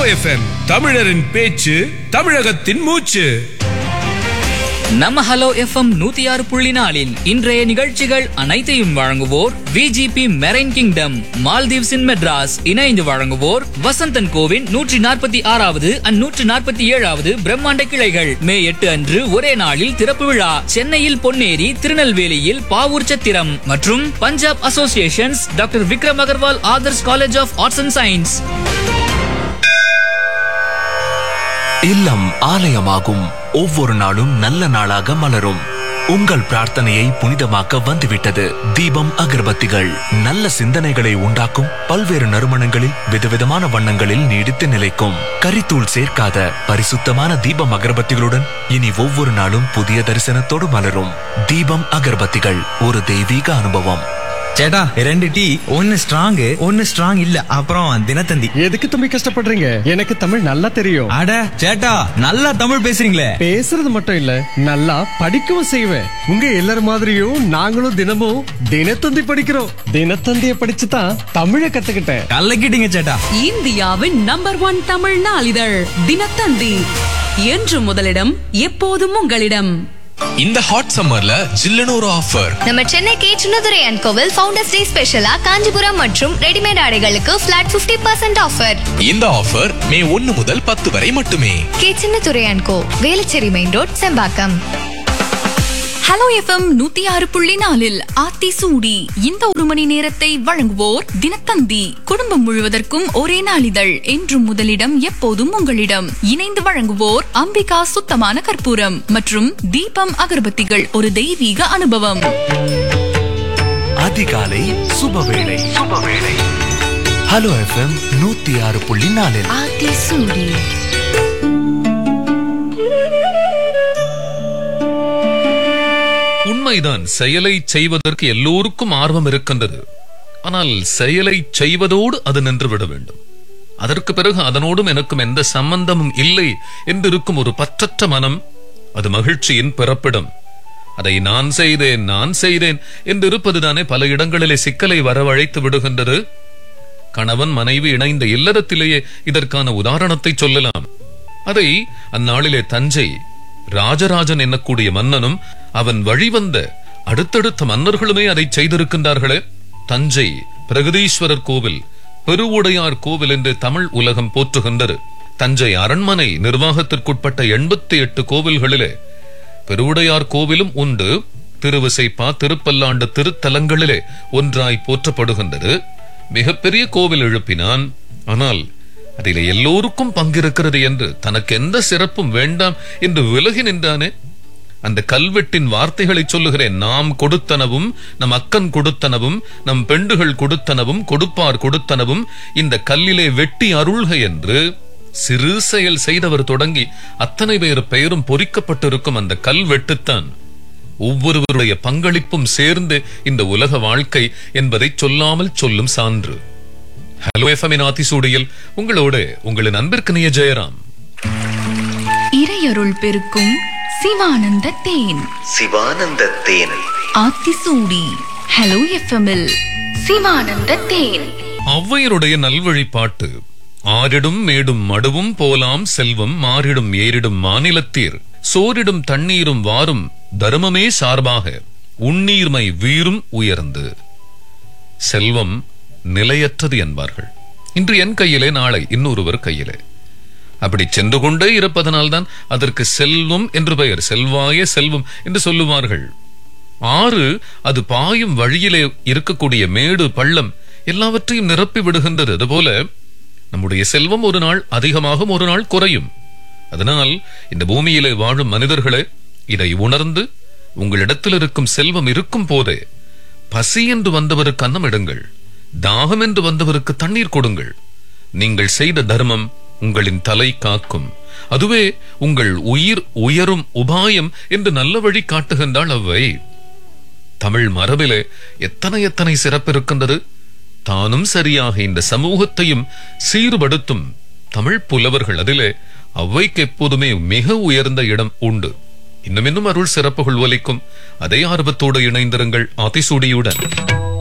FM தமிழரின் பேச்சு தமிழகத்தின் மூச்சு நம்ம ஹலோ எஃப்எம் நூத்தி ஆறு புள்ளி நாலில் இன்றைய நிகழ்ச்சிகள் அனைத்தையும் வழங்குவோர் VGP marine kingdom Maldives in Madras இணைந்து வழங்குவோர் வசந்தன் கோவின் நூற்றி நாற்பத்தி ஆறாவது அண்ட் நூற்றி நாற்பத்தி ஏழாவது பிரம்மாண்ட கிளைகள் மே எட்டு அன்று ஒரே நாளில் திறப்பு விழா சென்னையில் பொன்னேரி திருநெல்வேலியில் பாவூர் சத்திரம் மற்றும் Punjab associations doctor Vikram Agarwal Adarsh college of arts and science இல்லம் ஆலயமாகும் ஒவ்வொரு நாளும் நல்ல நாளாக மலரும் உங்கள் பிரார்த்தனையை புனிதமாக்க வந்துவிட்டது தீபம் அகர்பத்திகள் நல்ல சிந்தனைகளை உண்டாக்கும் பல்வேறு நறுமணங்களில் விதவிதமான வண்ணங்களில் நீடித்து நிலைக்கும் கரித்தூள் சேர்க்காத பரிசுத்தமான தீபம் அகர்பத்திகளுடன் இனி ஒவ்வொரு நாளும் புதிய தரிசனத்தோடு மலரும் தீபம் அகர்பத்திகள் ஒரு தெய்வீக அனுபவம் சேட்டா ரெண்டு டீ ஒன்னு ஸ்ட்ராங் ஒன்னு ஸ்ட்ராங் இல்ல அப்புறம் தினத்தந்தி எதுக்கு தம்பி கஷ்டப்படுறீங்க எனக்கு தமிழ் நல்லா தெரியும் அட சேட்டா நல்லா தமிழ் பேசுறீங்களே பேசுறது மட்டும் இல்ல நல்லா படிக்கவும் செய்வேன் உங்க எல்லாரும் மாதிரியும் நாங்களும் தினமும் தினத்தந்தி படிக்கிறோம் தினத்தந்தியை படிச்சு தான் தமிழை கத்துக்கிட்டேன் கலக்கிட்டீங்க சேட்டா இந்தியாவின் நம்பர் ஒன் தமிழ் நாளிதழ் தினத்தந்தி என்று முதலிடம் எப்போதும் உங்களிடம் இந்த ஹாட் சம்மர்ல ஜில்லுன்னு ஒரு ஆஃபர் நம்ம சென்னை கே சின்னதுரை அண்ட் கோவில் ஃபவுண்டர்ஸ் டே ஸ்பெஷலா காஞ்சிபுரம் மற்றும் ரெடிமேட் ஆடைகளுக்கு பிளாட் 50% பர்சன்ட் ஆஃபர் இந்த ஆஃபர் மே ஒன்னு முதல் பத்து வரை மட்டுமே K Chinnadurai and co Velachery main road செம்பாக்கம் ஹலோ எஃப்எம் நூத்தி ஆறு புள்ளி நாலில் ஆத்தி சூடி இந்த ஒரு மணி நேரத்தை வழங்குவோர் தினத்தந்தி குடும்பம் முழுவதற்கும் ஒரே நாளிதழ் என்றும் முதலிடம் எப்போதும் உங்களிடம் இணைந்து வழங்குவோர் அம்பிகா சுத்தமான கற்பூரம் மற்றும் தீபம் அகர்பத்திகள் ஒரு தெய்வீக அனுபவம் அதிகாலை சுபவேளை சுபவேளை ஹலோ எஃப்எம் நூத்தி ஆறு புள்ளி நாலில் ஆத்தி சூடி உண்மைதான் செயலை செய்வதற்கு எல்லோருக்கும் ஆர்வம் இருக்கின்றது ஆனால் செயலை செய்வதோடு அது நின்று விட வேண்டும் அதற்கு பிறகு அதனோடும் எனக்கும் எந்த சம்பந்தமும் இல்லை என்று இருக்கும் ஒரு பற்றற்ற மனம் அது மகிழ்ச்சியின் பிறப்பிடம் அதை நான் செய்தேன் நான் செய்தேன் என்று இருப்பதுதானே பல இடங்களிலே சிக்கலை வரவழைத்து விடுகின்றது கணவன் மனைவி இணைந்த இல்லறத்திலேயே இதற்கான உதாரணத்தை சொல்லலாம் அதை அந்நாளிலே தஞ்சை ராஜராஜன் என்னக்கூடிய மன்னனும் அவன் வழிவந்த அடுத்தடுத்த மன்னர்களுமே அதை செய்திருக்கின்றார்களே தஞ்சை பிரகதீஸ்வரர் கோவில் பெருவுடையார் கோவில் என்று தமிழ் உலகம் போற்றுகின்றது தஞ்சை அரண்மனை நிர்வாகத்திற்குட்பட்ட எண்பத்தி எட்டு கோவில்களிலே பெருவுடையார் கோவிலும் உண்டு திருவிசைப்பா திருப்பல்லாண்டு திருத்தலங்களிலே ஒன்றாய் போற்றப்படுகின்றது மிகப்பெரிய கோவில் எழுப்பினான் ஆனால் அதிலே எல்லோருக்கும் பங்கிருக்கிறது என்று தனக்கு எந்த சிறப்பும் வேண்டாம் என்று விலகி நின்றானே அந்த கல்வெட்டின் வார்த்தைகளை சொல்லுகிறேன் நாம் கொடுத்தனவும் நம் அக்கன் கொடுத்தனவும் நம் பெண்டுகள் கொடுத்தனவும் கொடுப்பார் கொடுத்தனவும் இந்த கல்லிலே வெட்டி அருள்க என்று சிறு செயல் செய்தவர் தொடங்கி அத்தனை பேர் பெயரும் பொறிக்கப்பட்டிருக்கும் அந்த கல்வெட்டுத்தான் ஒவ்வொருவருடைய பங்களிப்பும் சேர்ந்து இந்த உலக வாழ்க்கை என்பதை சொல்லாமல் சொல்லும் சான்று ஹலோ எஃப்எமின் ஆத்திசூடியில் உங்களோடு உங்களின் அன்பிற்கினிய ஜெயராம் இறையருள் பெருக்கும் சிவானந்த தேன் சிவானந்த தேன் ஆத்திசூடி ஹலோ எஃப்எம்மில் சிவானந்த தேன் ஔவையருடைய நல்வழிப்பாட்டு ஆரிடும் மேடும் மடுவும் போலாம் செல்வம் மாறிடும் ஏறிடும் மாநிலத்தீர் சோரிடும் தண்ணீரும் வாரும் தர்மமே சார்பாக உண்ணீர்மை வீரும் உயர்ந்து செல்வம் நிலையற்றது என்பார்கள் இன்று என் கையிலே நாளை இன்னொருவர் கையிலே அப்படி சென்று கொண்டே இருப்பதனால்தான் அதற்கு செல்வம் என்று பெயர் செல்வாய செல்வம் என்று சொல்லுவார்கள் ஆறு அது பாயும் வழியிலே இருக்கக்கூடிய மேடு பள்ளம் எல்லாவற்றையும் நிரப்பி விடுகின்றது அதுபோல நம்முடைய செல்வம் ஒரு நாள் அதிகமாகும் ஒரு நாள் குறையும் அதனால் இந்த பூமியிலே வாழும் மனிதர்களே இதை உணர்ந்து உங்களிடத்தில் இருக்கும் செல்வம் இருக்கும் போதே பசி என்று வந்தவருக்கு அன்னம் இடுங்கள் தாகம் என்று வந்தவருக்கு தண்ணீர் கொடுங்கள் நீங்கள் செய்த தர்மம் உங்களின் தலை காக்கும் அதுவே உங்கள் உயிர் உயரும் உபாயம் என்று நல்ல வழி காட்டுகின்றாள் அவ்வை தமிழ் மரபிலே எத்தனை எத்தனை சிறப்பு இருக்கின்றது தானும் சரியாக இந்த சமூகத்தையும் சீர்படுத்தும் தமிழ் புலவர்கள் அதிலே அவ்வைக்கு எப்போதுமே மிக உயர்ந்த இடம் உண்டு இன்னும் இன்னும் அருள் சிறப்புகள் ஒலிக்கும் அதே ஆர்வத்தோடு இணைந்திருங்கள் ஆதிசூடியுடன்